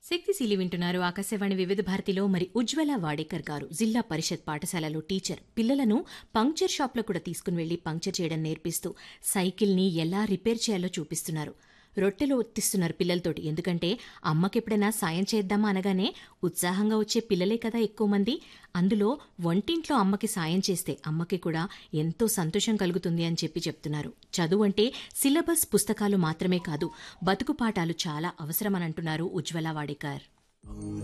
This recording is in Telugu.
శక్తిశీలి వింటున్నారు ఆకాశవాణి వివిధ భారతిలో మరి ఉజ్వల వాడేకర్ గారు జిల్లా పరిషత్ పాఠశాలలో టీచర్ పిల్లలను పంక్చర్ షాప్లో కూడా తీసుకుని వెళ్లి పంక్చర్ చేయడం నేర్పిస్తూ సైకిల్ని ఎలా రిపేర్ చేయాలో చూపిస్తున్నారు రొట్టెలు ఒత్తిస్తున్నారు పిల్లలతోటి ఎందుకంటే అమ్మకెప్పుడైనా సాయం చేద్దామా అనగానే ఉత్సాహంగా వచ్చే పిల్లలే కదా ఎక్కువ మంది అందులో వంటింట్లో అమ్మకి సాయం చేస్తే అమ్మకి కూడా ఎంతో సంతోషం కలుగుతుంది అని చెప్పి చెప్తున్నారు చదువు అంటే సిలబస్ పుస్తకాలు మాత్రమే కాదు బతుకు పాఠాలు చాలా అవసరమని అంటున్నారు ఉజ్వల వాడేకర్